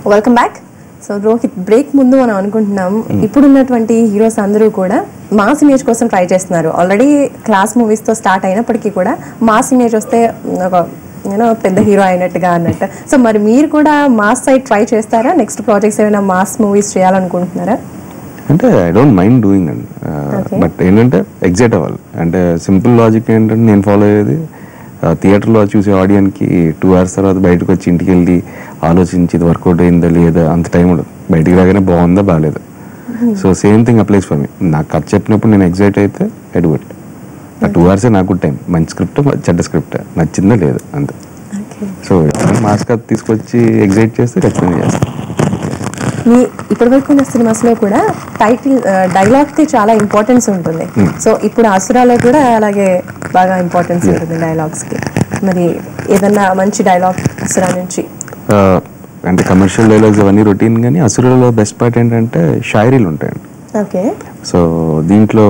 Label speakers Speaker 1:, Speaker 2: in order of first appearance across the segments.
Speaker 1: Welcome back so Rohit break ముందు మనం అనుకుంటున్నాం ఇప్పుడున్నటువంటి హీరోస్ అందరూ కూడా మాస్ ఇమేజ్ కోసం ట్రై చేస్తున్నారు ఆల్రెడీ క్లాస్ మూవీస్ తో స్టార్ట్ అయినప్పటికీ కూడా మాస్ ఇమేజ్ వస్తే ఒక యూనో పెద్ద హీరో అయినట్టుగా అన్నట్టు సో మరి మీరు కూడా మాస్ సైడ్ ట్రై చేస్తారా నెక్స్ట్ ప్రాజెక్ట్స్ ఏమైనా మాస్ మూవీస్ చేయాలనుకుంటున్నారా
Speaker 2: అంటే ఐ డోంట్ మైండ్ డూయింగ్ అండి
Speaker 1: Okay.
Speaker 2: బట్ ఏంటంటే ఎగ్జైట్ అవ్వాలి అంటే సింపుల్ లాజిక్ ఏంటంటే నేను ఫాలో అయ్యేది థియేటర్లో చూసే ఆడియన్కి టూ అవర్స్ తర్వాత బయటకు వచ్చి ఇంటికి వెళ్ళి ఆలోచించి ఇది వర్కౌట్ అయిందా లేదా అంత టైం ఉండదు బయటికి రాగానే బాగుందా బాగాలేదా so same thing applies for me నాకు కథ చెప్పినప్పుడు నేను ఎగ్జైట్ అయితే ఎడుగుట్ ఆ టూ అవర్సే నాకు టైం మంచి స్క్రిప్ట్ చెడ్డ స్క్రిప్ట్ నచ్చిందా లేదు అంతే
Speaker 1: ఓకే
Speaker 2: సో మాస్ కథ తీసుకొచ్చి ఎగ్జైట్ చేస్తే ఖచ్చితంగా చేస్తాను
Speaker 1: మీ ఇప్పటి వరకు ఉన్న సినిమాస్ లో కూడా టైటిల్ డైలాగ్ కి చాలా ఇంపార్టెన్స్ ఉంటుంది సో ఇప్పుడు అసురాలో కూడా అలాగే బాగా ఇంపార్టెన్స్ ఉంటుంది డైలాగ్స్ కి మరి ఏదన్నా మంచి డైలాగ్ అసురా నుంచి
Speaker 2: ఆ, అంటే కమర్షియల్ డైలాగ్స్ అవన్నీ రొటీన్ కానీ అసురులలో బెస్ట్ పార్ట్ ఏంటంటే షాయరీలు ఉంటాయండి
Speaker 1: ఓకే
Speaker 2: సో దీంట్లో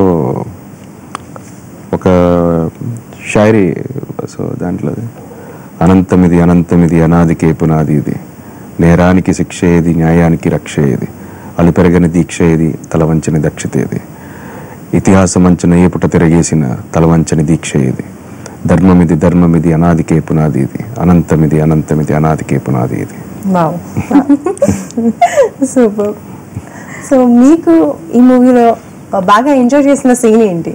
Speaker 2: ఒక షాయరీ సో దాంట్లో అనంతమిది అనంతమిది అనాదికే పునాది ఇది నేరానికి శిక్ష ఏది న్యాయానికి రక్ష ఏది అలిపెరగని దీక్ష ఏది తలవంచని దక్షత ఏది ఇతిహాసం అంచున ఏ పుట తిరగేసిన తలవంచని దీక్ష ఏది ధర్మమిది ధర్మమిది అనాదికే పునాది ఇది అనంతమిది అనంతమిది అనాదికే పునాది ఇది
Speaker 1: వావ్ సూపర్ సో మీకు ఈ మూవీలో బాగా ఎంజాయ్ చేసిన సీన్ ఏంటి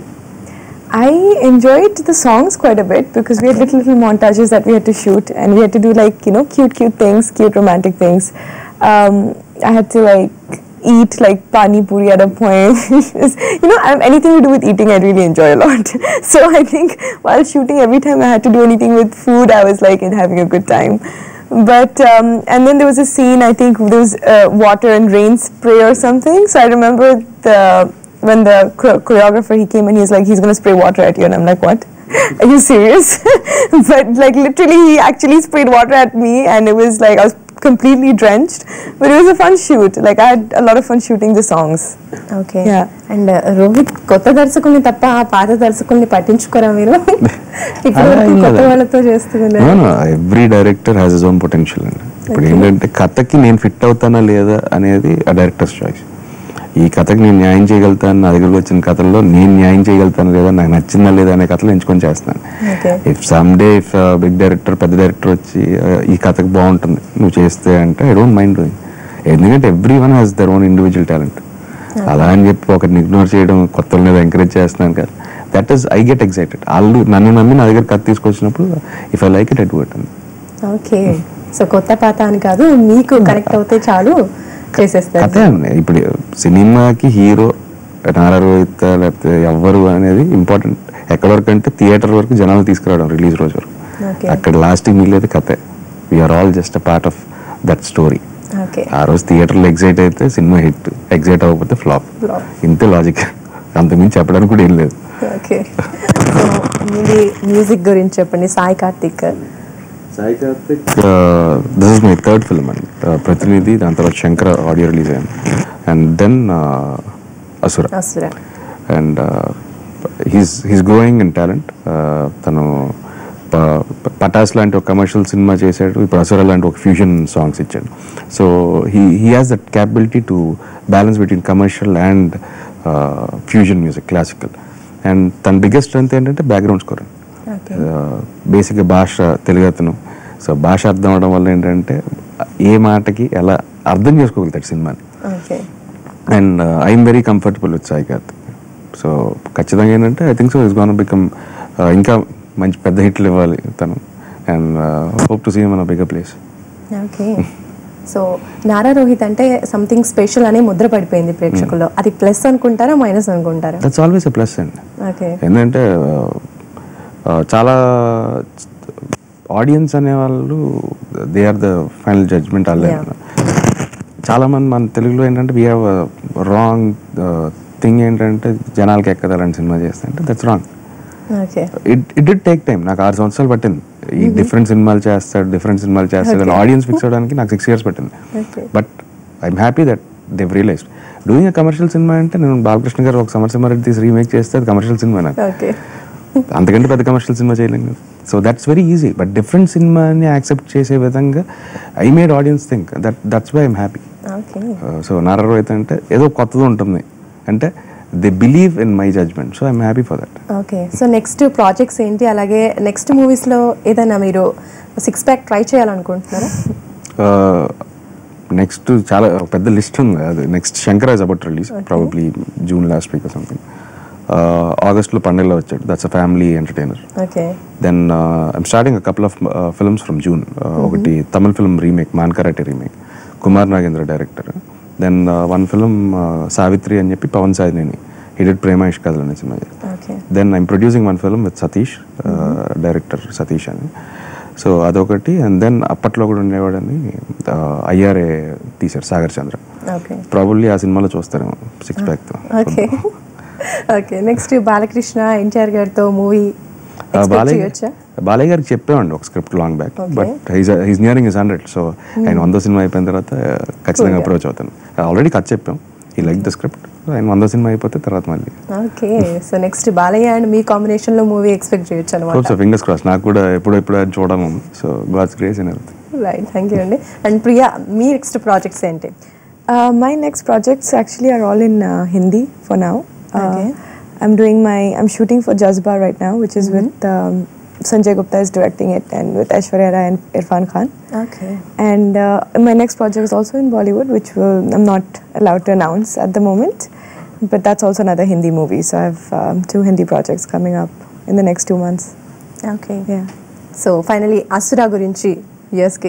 Speaker 3: I enjoyed the songs quite a bit because we had little little montages that we had to shoot, and we had to do like you know cute cute things, cute romantic things. Um, I had to like eat like pani puri at a point. you know, I'm, anything to do with eating, I really enjoy a lot. so I think while shooting, every time I had to do anything with food, I was like having a good time. But um, and then there was a scene. I think there was uh, water and rain spray or something. So I remember the when the chor- choreographer he came and he was like he's gonna spray water at you and I'm like what are you serious but like literally he actually sprayed water at me and it was like I was completely drenched but it was a fun shoot like I had a lot of fun shooting the songs
Speaker 1: okay
Speaker 3: Yeah.
Speaker 1: And Rohit కొత్త దర్శకుల్ని తప్ప ఆ పాత దర్శకుల్ని పట్టించుకోరా మీరు ఇప్పుడు
Speaker 2: అలా ఏం
Speaker 1: కొత్త
Speaker 2: లేదు.
Speaker 1: వాళ్ళతో చేస్తున్నారు
Speaker 2: every director has his own potential అండి ఇప్పుడు ఏంటంటే కథకి నేను ఫిట్ అవుతానా లేదా అనేది ఆ డైరెక్టర్స్ చాయిస్ ఈ కథకి నేను న్యాయం చేయగలుగుతాను నా దగ్గరకు వచ్చిన కథల్లో నేను న్యాయం చేయగలుగుతాను లేదా నాకు నచ్చిందా లేదా అనే కథలు ఎంచుకొని చేస్తాను
Speaker 1: Okay.
Speaker 2: If some day if big director పెద్ద డైరెక్టర్ వచ్చి uh, ఈ కథకు బాగుంటుంది నువ్వు చేస్తే అంటే ఐ డోంట్ మైండ్ డూయింగ్ ఎందుకంటే everyone has their own individual talent అలా అని చెప్పి ఒకరిని ఇగ్నోర్ చేయడం కొత్త వాళ్ళని ఎంకరేజ్ చేస్తున్నాను కదా that is I get excited వాళ్ళు నన్ను నమ్మి నా దగ్గర కథ తీసుకొచ్చినప్పుడు if I like it at అండి
Speaker 1: ఓకే సో కొత్త పాత అని కాదు మీకు కనెక్ట్ అవుతే చాలు చేసేస్తారు
Speaker 2: కథే అండి ఇప్పుడు సినిమాకి హీరో నారా రోహిత్ లేకపోతే ఎవ్వరు అనేది ఇంపార్టెంట్ ఎక్కడ వరకు అంటే థియేటర్ వరకు జనాలు తీసుకురావడం రిలీజ్ రోజు వరకు
Speaker 1: ఓకే
Speaker 2: అక్కడ లాస్ట్కి మిగిలేదు కథే we're all just a part of that story
Speaker 1: okay
Speaker 2: ఆ రోజు థియేటర్లో ఎగ్జైట్ అయితే సినిమా హిట్ ఎగ్జైట్ అవ్వకపోతే ఫ్లాప్
Speaker 1: Flop.
Speaker 2: ఇంతే లాజిక్ అంతకుమించి చెప్పడానికి కూడా ఏం లేదు
Speaker 1: ఓకే సో మీది మ్యూజిక్ గురించి చెప్పండి Sai Karthik
Speaker 2: Sai Karthik this is my third film అండి Uh, ప్రతినిధి దాని తర్వాత శంకర ఆడియో రిలీజ్ అయింది and then Asura
Speaker 1: Asura
Speaker 2: and he's he's growing in talent తను ప- ప- పటాస్ లాంటి ఒక కమర్షియల్ సినిమా చేశాడు ఇప్పుడు అసుర లాంటి ఒక ఫ్యూజన్ సాంగ్స్ ఇచ్చాడు so he he has that capability to balance between commercial and fusion music classical and తన బిగ్గెస్ట్ స్ట్రెంత్ ఏంటంటే బ్యాక్గ్రౌండ్ స్కోర్
Speaker 1: ఓకే
Speaker 2: బేసిక్గా భాష తెలుగు అతను సో భాష అర్థం అవడం వల్ల ఏంటంటే ఏ మాటకి ఎలా అర్థం చేసుకోగలుగుతాడు సినిమాని
Speaker 1: okay
Speaker 2: and I'm very comfortable with Sai Karthik so ఖచ్చితంగా ఏంటంటే I think so is going become ఇంకా మంచి పెద్ద హిట్లు ఇవ్వాలి తను అండ్ హోప్ టు సీ మన bigger place
Speaker 1: okay so Nara Rohit అంటే సంథింగ్ స్పెషల్ అనే ముద్ర పడిపోయింది ప్రేక్షకుల్లో అది ప్లస్ అనుకుంటారా మైనస్ అనుకుంటారా
Speaker 2: దట్స్ ఆల్వేస్ ఎ ప్లస్ అండి
Speaker 1: ఓకే
Speaker 2: ఏంటంటే uh, చాలా ఆడియన్స్ అనేవాళ్ళు they are the final judgement వాళ్ళే
Speaker 1: Yeah.
Speaker 2: చాలా మంది మన తెలుగులో ఏంటంటే వీ హ్యావ్ రాంగ్ థింగ్ ఏంటంటే జనాలకి ఎక్కదు అలాంటి సినిమా చేస్తే అంటే that's wrong
Speaker 1: okay
Speaker 2: it it did take time నాకు ఆరు సంవత్సరాలు పట్టింది ఈ డిఫరెంట్ సినిమాలు చేస్తాడు డిఫరెంట్ సినిమాలు చేస్తాడు ఆడియన్స్ ఫిక్స్ అవడానికి నాకు సిక్స్ ఇయర్స్ పట్టింది
Speaker 1: Okay.
Speaker 2: But I'm happy that they've realized doing a commercial సినిమా అంటే నేను బాలకృష్ణ గారు ఒక సమరసింహారెడ్డి తీసి రీమేక్ చేస్తే అది కమర్షియల్ సినిమా నాకు
Speaker 1: ఓకే
Speaker 2: అంతకంటే పెద్ద కమర్షియల్ సినిమా చేయలేం కదా so that's very easy but different సినిమాని యాక్సెప్ట్ చేసే విధంగా I made audience think that that's why I'm happy
Speaker 1: okay
Speaker 2: so Nara Rohit అంటే ఏదో కొత్తది ఉంటుంది అంటే they believe in my judgement so I'm happy for that
Speaker 1: okay so next projects ఏంటి అలాగే నెక్స్ట్ మూవీస్లో ఏదైనా మీరు సిక్స్ ప్యాక్ ట్రై చేయాలనుకుంటున్నారా
Speaker 2: నెక్స్ట్ చాలా ఒక పెద్ద లిస్ట్ ఉంది అది next Shankar is about release probably June last week something ఆగస్ట్లో పండుగలో వచ్చాడు that's a family entertainer
Speaker 1: okay
Speaker 2: then I'm starting couple of films from June ఒకటి Tamil film remake Maan Karate remake Kumar Nagendra director then one film Savitri అని చెప్పి పవన్ సాయినేని హిడెడ్ ప్రేమ ఇష్కాదల్ అనే సినిమా
Speaker 1: okay
Speaker 2: then I'm producing one film with Satish director Satish అని సో అదొకటి అండ్ దెన్ అప్పట్లో కూడా ఉండేవాడని ఐఆర్ఏ తీశారు సాగర్ చంద్ర
Speaker 1: ఓకే
Speaker 2: ప్రాబబ్లీ ఆ సినిమాలో చూస్తారేమో సిక్స్ ప్యాక్తో
Speaker 1: okay okay next Balakrishna NTR గారితో మూవీ
Speaker 2: బాలయ్య
Speaker 1: చేయొచ్చా
Speaker 2: బాలయ్య గారికి చెప్పామండి ఒక script long back
Speaker 1: Okay.
Speaker 2: But he's nearing his hundred so ఆయన వంద సినిమా అయిపోయిన తర్వాత ఖచ్చితంగా
Speaker 1: Cool, yeah.
Speaker 2: అప్రోచ్ అవుతాను ఆల్రెడీ కథ చెప్పాం ఈ లైక్ ద స్క్రిప్ట్ ఆయన వంద సినిమా అయిపోతే తర్వాత మళ్ళీ
Speaker 1: okay so next Balayya and మీ కాంబినేషన్ లో మూవీ ఎక్స్పెక్ట్ చేయొచ్చు
Speaker 2: హోప్స్
Speaker 1: అనమాట
Speaker 2: ఫింగర్స్ క్రాస్ నాకు కూడా ఎప్పుడు ఎప్పుడు అది చూడము so God's grace and everything
Speaker 1: right thank you అండి అండ్ ప్రియా మీ నెక్స్ట్ ప్రాజెక్ట్స్ ఏంటి
Speaker 3: Uh, my next projects actually are all in uh, Hindi for now. Uh,
Speaker 1: Okay.
Speaker 3: I'm doing my, I'm shooting for Jazba right now, which is with um, Sanjay Gupta is directing it and with Aishwarya Rai and Irfan Khan.
Speaker 1: Okay
Speaker 3: And uh, my next project is also in Bollywood, which will, I'm not allowed to announce at the moment. But that's also another Hindi movie. So I have um, two Hindi projects coming up in the next two months.
Speaker 1: Okay
Speaker 3: Yeah.
Speaker 1: So finally Asura గురించి కి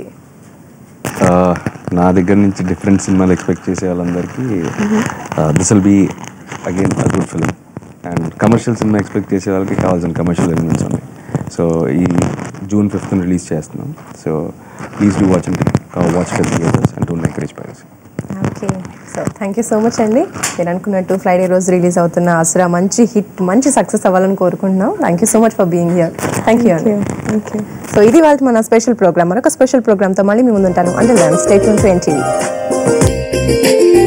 Speaker 2: నా దగ్గర నుంచి different సినిమాలు expect చేసే వాళ్ళందరికీ this will be again a good film and commercial cinema expect చేసే వాళ్ళకి కావాల్సిన కమర్షియల్ ఎలిమెంట్స్ ఉన్నాయి సో ఈ జూన్ ఫిఫ్త్ రిలీజ్ చేస్తున్నాం so please do watch and watch theatres and don't encourage piracy
Speaker 1: okay so thank you so much అండి మీరు అనుకున్నట్టు Friday రోజు రిలీజ్ అవుతున్న అసురా మంచి హిట్ మంచి సక్సెస్ అవ్వాలని కోరుకుంటున్నాం thank you so much for being here thank you
Speaker 3: Thank
Speaker 1: అండి
Speaker 3: you. Thank you.
Speaker 1: సో ఇది వాళ్ళకి మన స్పెషల్ ప్రోగ్రామ్ మరొక స్పెషల్ ప్రోగ్రామ్తో మళ్ళీ మీ ముందుంటాను అంటే స్టేట్ టు ఎన్టీవీ